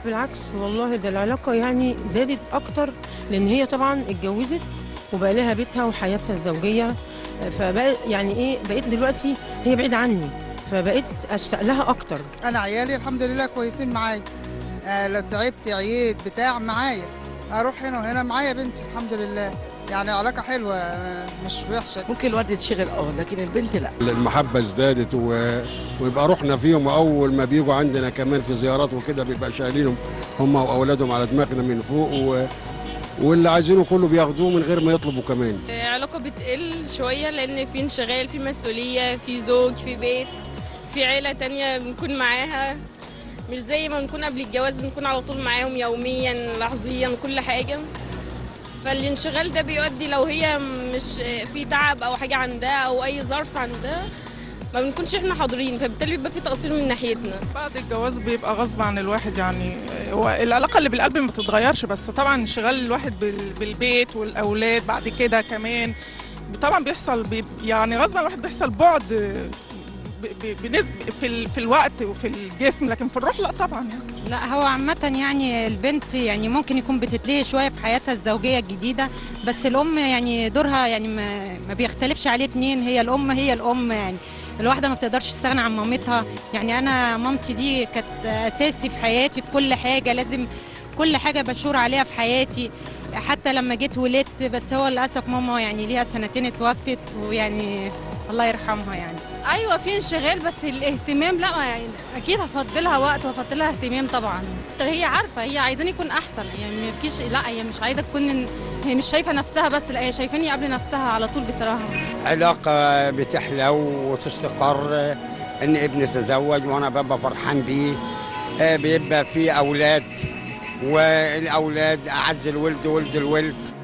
بالعكس والله ده العلاقة يعني زادت أكتر لأن هي طبعا اتجوزت وبقى لها بيتها وحياتها الزوجية فبقى يعني إيه بقيت دلوقتي هي بعيدة عني فبقيت أشتاق لها أكتر انا عيالي الحمد لله كويسين معايا آه لو تعبت عييت بتاع معايا اروح هنا وهنا معايا بنتي الحمد لله يعني علاقه حلوه آه مش وحشه ممكن الواد يتشغل اه لكن البنت لا المحبة ازدادت و... ويبقى روحنا فيهم وأول ما بيجوا عندنا كمان في زيارات وكده بيبقى شايلينهم هم وأولادهم على دماغنا من فوق و... واللي عايزينه كله بياخدوه من غير ما يطلبوا كمان علاقة بتقل شوية لأن في انشغال في مسؤولية في زوج في بيت في عيلة تانية بنكون معاها مش زي ما بنكون قبل الجواز بنكون على طول معاهم يوميا لحظيا كل حاجة فالانشغال ده بيؤدي لو هي مش في تعب أو حاجة عندها أو أي ظرف عندها ما بنكونش احنا حاضرين فبالتالي بيبقى في تقصير من ناحيتنا بعد الجواز بيبقى غصب عن الواحد يعني هو العلاقه اللي بالقلب ما بتتغيرش بس طبعا انشغال الواحد بال- بالبيت والاولاد بعد كده كمان طبعا بيحصل بي يعني غصب عن الواحد بيحصل بعد ب- ب- بنسبه في ال- في الوقت وفي الجسم لكن في الروح لا طبعا يعني لا هو عامة يعني البنت يعني ممكن يكون بتتلهي شوية في حياتها الزوجية الجديدة بس الأم يعني دورها يعني ما, ما بيختلفش عليه اتنين هي الأم هي الأم يعني الواحدة ما بتقدرش تستغنى عن مامتها يعني أنا مامتي دي كانت أساسي في حياتي في كل حاجة لازم كل حاجة بشور عليها في حياتي حتى لما جيت ولدت بس هو للأسف ماما يعني ليها سنتين اتوفت ويعني الله يرحمها يعني ايوه في انشغال بس الاهتمام لا يعني اكيد هفضلها وقت وهفضلها اهتمام طبعا هي عارفه هي عايزاني اكون احسن يعني ما فيش لا هي مش عايزه تكون هي مش شايفه نفسها بس لا هي شايفاني قبل نفسها على طول بصراحه علاقة بتحلو وتستقر إن ابني تزوج وأنا ببقى فرحان بيه آه، بيبقى في أولاد والأولاد أعز الولد ولد الولد